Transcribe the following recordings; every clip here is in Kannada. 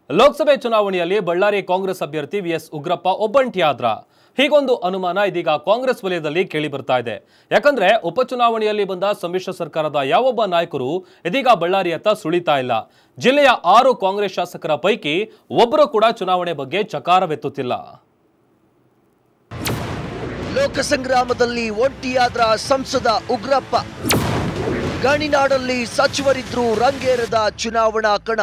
ಲೋಕಸಭೆ ಚುನಾವಣೆಯಲ್ಲಿ ಬಳ್ಳಾರಿ ಕಾಂಗ್ರೆಸ್ ಅಭ್ಯರ್ಥಿ ವಿಎಸ್ ಉಗ್ರಪ್ಪ ಒಬ್ಬಂಟಿಯಾದ್ರ ಹೀಗೊಂದು ಅನುಮಾನ ಇದೀಗ ಕಾಂಗ್ರೆಸ್ ವಲಯದಲ್ಲಿ ಕೇಳಿ ಬರ್ತಾ ಇದೆ ಯಾಕಂದ್ರೆ ಉಪಚುನಾವಣೆಯಲ್ಲಿ ಬಂದ ಸಮ್ಮಿಶ್ರ ಸರ್ಕಾರದ ಯಾವೊಬ್ಬ ನಾಯಕರು ಇದೀಗ ಬಳ್ಳಾರಿಯತ್ತ ಸುಳಿತಾ ಇಲ್ಲ ಜಿಲ್ಲೆಯ ಆರು ಕಾಂಗ್ರೆಸ್ ಶಾಸಕರ ಪೈಕಿ ಒಬ್ಬರು ಕೂಡ ಚುನಾವಣೆ ಬಗ್ಗೆ ಚಕಾರವೆತ್ತುತ್ತಿಲ್ಲ ಲೋಕಸಂಗ್ರಾಮದಲ್ಲಿ ಒಂಟಿಯಾದ್ರ ಸಂಸದ ಉಗ್ರಪ್ಪ ಗಣಿನಾಡಲ್ಲಿ ಸಚಿವರಿದ್ರು ರಂಗೇರದ ಚುನಾವಣಾ ಕಣ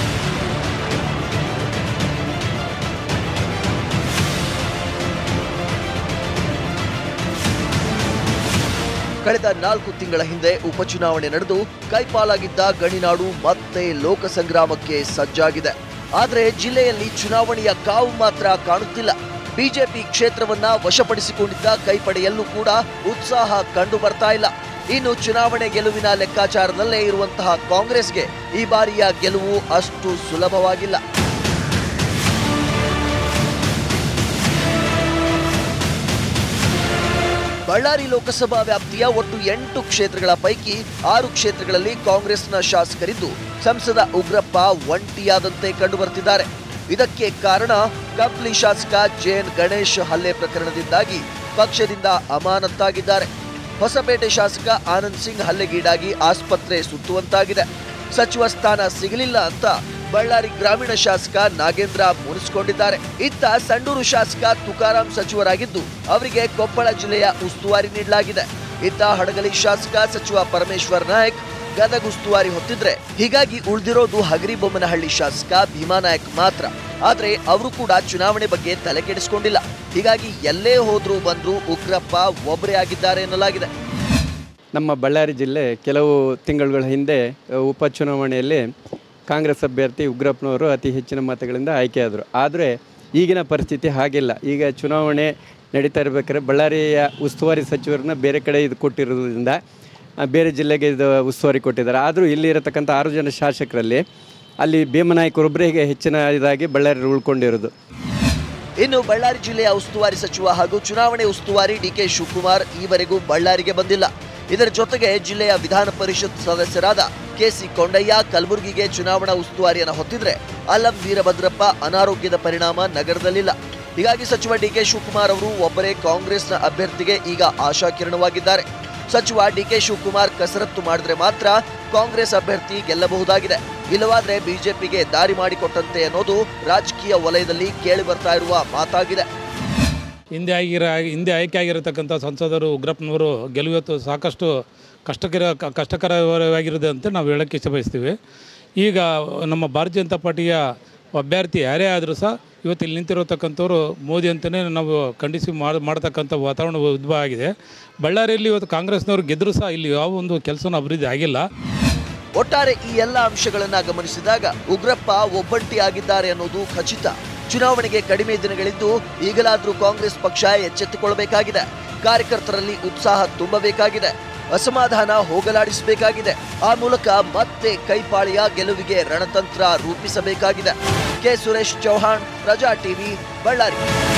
ಕಳೆದ ನಾಲ್ಕು ತಿಂಗಳ ಹಿಂದೆ ಉಪಚುನಾವಣೆ ನಡೆದು ಕೈಪಾಲಾಗಿದ್ದ ಗಣಿನಾಡು ಮತ್ತೆ ಲೋಕಸಂಗ್ರಾಮಕ್ಕೆ ಸಜ್ಜಾಗಿದೆ ಆದರೆ ಜಿಲ್ಲೆಯಲ್ಲಿ ಚುನಾವಣೆಯ ಕಾವು ಮಾತ್ರ ಕಾಣುತ್ತಿಲ್ಲ ಬಿಜೆಪಿ ಕ್ಷೇತ್ರವನ್ನ ವಶಪಡಿಸಿಕೊಂಡಿದ್ದ ಕೈಪಡೆಯಲ್ಲೂ ಕೂಡ ಉತ್ಸಾಹ ಕಂಡು ಬರ್ತಾ ಇಲ್ಲ ಇನ್ನು ಚುನಾವಣೆ ಗೆಲುವಿನ ಲೆಕ್ಕಾಚಾರದಲ್ಲೇ ಇರುವಂತಹ ಕಾಂಗ್ರೆಸ್ಗೆ ಈ ಬಾರಿಯ ಗೆಲುವು ಅಷ್ಟು ಸುಲಭವಾಗಿಲ್ಲ ಬಳ್ಳಾರಿ ಲೋಕಸಭಾ ವ್ಯಾಪ್ತಿಯ ಒಟ್ಟು ಎಂಟು ಕ್ಷೇತ್ರಗಳ ಪೈಕಿ ಆರು ಕ್ಷೇತ್ರಗಳಲ್ಲಿ ಕಾಂಗ್ರೆಸ್ನ ಶಾಸಕರಿದ್ದು ಸಂಸದ ಉಗ್ರಪ್ಪ ಒಂಟಿಯಾದಂತೆ ಕಂಡುಬರ್ತಿದ್ದಾರೆ ಇದಕ್ಕೆ ಕಾರಣ ಕಂಪ್ಲಿ ಶಾಸಕ ಜೆಎನ್ ಗಣೇಶ್ ಹಲ್ಲೆ ಪ್ರಕರಣದಿಂದಾಗಿ ಪಕ್ಷದಿಂದ ಅಮಾನತ್ತಾಗಿದ್ದಾರೆ ಹೊಸಪೇಟೆ ಶಾಸಕ ಆನಂದ್ ಸಿಂಗ್ ಹಲ್ಲೆಗೀಡಾಗಿ ಆಸ್ಪತ್ರೆ ಸುತ್ತುವಂತಾಗಿದೆ ಸಚಿವ ಸ್ಥಾನ ಸಿಗಲಿಲ್ಲ ಅಂತ ಬಳ್ಳಾರಿ ಗ್ರಾಮೀಣ ಶಾಸಕ ನಾಗೇಂದ್ರ ಮುನಿಸಿಕೊಂಡಿದ್ದಾರೆ ಇತ್ತ ಸಂಡೂರು ಶಾಸಕ ತುಕಾರಾಂ ಸಚಿವರಾಗಿದ್ದು ಅವರಿಗೆ ಕೊಪ್ಪಳ ಜಿಲ್ಲೆಯ ಉಸ್ತುವಾರಿ ನೀಡಲಾಗಿದೆ ಇತ್ತ ಹಡಗಲಿ ಶಾಸಕ ಸಚಿವ ಪರಮೇಶ್ವರ್ ನಾಯಕ್ ಗದಗ ಉಸ್ತುವಾರಿ ಹೊತ್ತಿದ್ರೆ ಹೀಗಾಗಿ ಉಳಿದಿರೋದು ಹಗರಿಬೊಮ್ಮನಹಳ್ಳಿ ಶಾಸಕ ಭೀಮಾ ನಾಯಕ್ ಮಾತ್ರ ಆದ್ರೆ ಅವರು ಕೂಡ ಚುನಾವಣೆ ಬಗ್ಗೆ ತಲೆ ಕೆಡಿಸಿಕೊಂಡಿಲ್ಲ ಹೀಗಾಗಿ ಎಲ್ಲೇ ಹೋದ್ರೂ ಬಂದ್ರು ಉಗ್ರಪ್ಪ ಒಬ್ಬರೇ ಆಗಿದ್ದಾರೆ ಎನ್ನಲಾಗಿದೆ ನಮ್ಮ ಬಳ್ಳಾರಿ ಜಿಲ್ಲೆ ಕೆಲವು ತಿಂಗಳುಗಳ ಹಿಂದೆ ಅ, ಉಪಚುನಾವಣೆಯಲ್ಲಿ ಕಾಂಗ್ರೆಸ್ ಅಭ್ಯರ್ಥಿ ಉಗ್ರಪ್ಪನವರು ಅತಿ ಹೆಚ್ಚಿನ ಮತಗಳಿಂದ ಆಯ್ಕೆಯಾದರು ಆದರೆ ಈಗಿನ ಪರಿಸ್ಥಿತಿ ಹಾಗಿಲ್ಲ ಈಗ ಚುನಾವಣೆ ನಡೀತಾ ಇರಬೇಕಾದ್ರೆ ಬಳ್ಳಾರಿಯ ಉಸ್ತುವಾರಿ ಸಚಿವರನ್ನ ಬೇರೆ ಕಡೆ ಇದು ಕೊಟ್ಟಿರೋದ್ರಿಂದ ಆ, ಬೇರೆ ಜಿಲ್ಲೆಗೆ ಇದು ಉಸ್ತುವಾರಿ ಕೊಟ್ಟಿದ್ದಾರೆ ಆದರೂ ಇಲ್ಲಿ ಇರತಕ್ಕಂಥ ಆರು ಜನ ಶಾಸಕರಲ್ಲಿ ಅಲ್ಲಿ ಭೀಮನಾಯಕರೊಬ್ಬರಿಗೆ ಹೆಚ್ಚಿನ ಇದಾಗಿ ಬಳ್ಳಾರಿ ಉಳ್ಕೊಂಡಿರೋದು ಇನ್ನು ಬಳ್ಳಾರಿ ಜಿಲ್ಲೆಯ ಉಸ್ತುವಾರಿ ಸಚಿವ ಹಾಗೂ ಚುನಾವಣೆ ಉಸ್ತುವಾರಿ ಡಿಕೆ ಶಿವಕುಮಾರ್ ಈವರೆಗೂ ಬಳ್ಳಾರಿಗೆ ಬಂದಿಲ್ಲ ಇದರ ಜೊತೆಗೆ ಜಿಲ್ಲೆಯ ವಿಧಾನ ಪರಿಷತ್ ಸದಸ್ಯರಾದ ಕೆಸಿ ಕೊಂಡಯ್ಯ ಕಲಬುರಗಿಗೆ ಚುನಾವಣಾ ಉಸ್ತುವಾರಿಯನ್ನು ಹೊತ್ತಿದ್ರೆ ಅಲ್ಲಂ ವೀರಭದ್ರಪ್ಪ ಅನಾರೋಗ್ಯದ ಪರಿಣಾಮ ನಗರದಲ್ಲಿಲ್ಲ ಹೀಗಾಗಿ ಸಚಿವ ಡಿಕೆ ಶಿವಕುಮಾರ್ ಅವರು ಒಬ್ಬರೇ ಕಾಂಗ್ರೆಸ್ನ ಅಭ್ಯರ್ಥಿಗೆ ಈಗ ಆಶಾಕಿರಣವಾಗಿದ್ದಾರೆ ಸಚಿವ ಡಿಕೆ ಶಿವಕುಮಾರ್ ಕಸರತ್ತು ಮಾಡಿದ್ರೆ ಮಾತ್ರ ಕಾಂಗ್ರೆಸ್ ಅಭ್ಯರ್ಥಿ ಗೆಲ್ಲಬಹುದಾಗಿದೆ ಇಲ್ಲವಾದ್ರೆ ಬಿಜೆಪಿಗೆ ದಾರಿ ಮಾಡಿಕೊಟ್ಟಂತೆ ಅನ್ನೋದು ರಾಜಕೀಯ ವಲಯದಲ್ಲಿ ಕೇಳಿ ಬರ್ತಾ ಇರುವ ಮಾತಾಗಿದೆ ಹಿಂದೆ ಆಗಿರ ಹಿಂದೆ ಆಯ್ಕೆ ಆಗಿರತಕ್ಕಂಥ ಸಂಸದರು ಉಗ್ರಪ್ಪನವರು ಗೆಲುವತ್ತು ಸಾಕಷ್ಟು ಕಷ್ಟಕರ ಕಷ್ಟಕರವಾಗಿರುತ್ತೆ ಅಂತ ನಾವು ಹೇಳೋಕ್ಕೆ ಇಷ್ಟಬಯಸ್ತೀವಿ ಈಗ ನಮ್ಮ ಭಾರತೀಯ ಜನತಾ ಪಾರ್ಟಿಯ ಅಭ್ಯರ್ಥಿ ಯಾರೇ ಆದರೂ ಸಹ ಇವತ್ತು ಇಲ್ಲಿ ನಿಂತಿರತಕ್ಕಂಥವ್ರು ಮೋದಿ ಅಂತಲೇ ನಾವು ಖಂಡಿಸಿ ಮಾಡ್ ಮಾಡ್ತಕ್ಕಂಥ ವಾತಾವರಣ ಉದ್ಭವ ಆಗಿದೆ ಬಳ್ಳಾರಿಯಲ್ಲಿ ಇವತ್ತು ಕಾಂಗ್ರೆಸ್ನವ್ರು ಗೆದ್ದರೂ ಸಹ ಇಲ್ಲಿ ಯಾವ ಒಂದು ಕೆಲಸನೂ ಅಭಿವೃದ್ಧಿ ಆಗಿಲ್ಲ ಒಟ್ಟಾರೆ ಈ ಎಲ್ಲ ಅಂಶಗಳನ್ನ ಗಮನಿಸಿದಾಗ ಉಗ್ರಪ್ಪ ಒಬ್ಬಂಟಿ ಆಗಿದ್ದಾರೆ ಅನ್ನೋದು ಖಚಿತ ಚುನಾವಣೆಗೆ ಕಡಿಮೆ ದಿನಗಳಿದ್ದು ಈಗಲಾದ್ರೂ ಕಾಂಗ್ರೆಸ್ ಪಕ್ಷ ಎಚ್ಚೆತ್ತುಕೊಳ್ಳಬೇಕಾಗಿದೆ ಕಾರ್ಯಕರ್ತರಲ್ಲಿ ಉತ್ಸಾಹ ತುಂಬಬೇಕಾಗಿದೆ ಅಸಮಾಧಾನ ಹೋಗಲಾಡಿಸಬೇಕಾಗಿದೆ ಆ ಮೂಲಕ ಮತ್ತೆ ಕೈಪಾಳಿಯ ಗೆಲುವಿಗೆ ರಣತಂತ್ರ ರೂಪಿಸಬೇಕಾಗಿದೆ ಕೆ ಸುರೇಶ್ ಚೌಹಾಣ್ ಪ್ರಜಾ ಟಿವಿ ಬಳ್ಳಾರಿ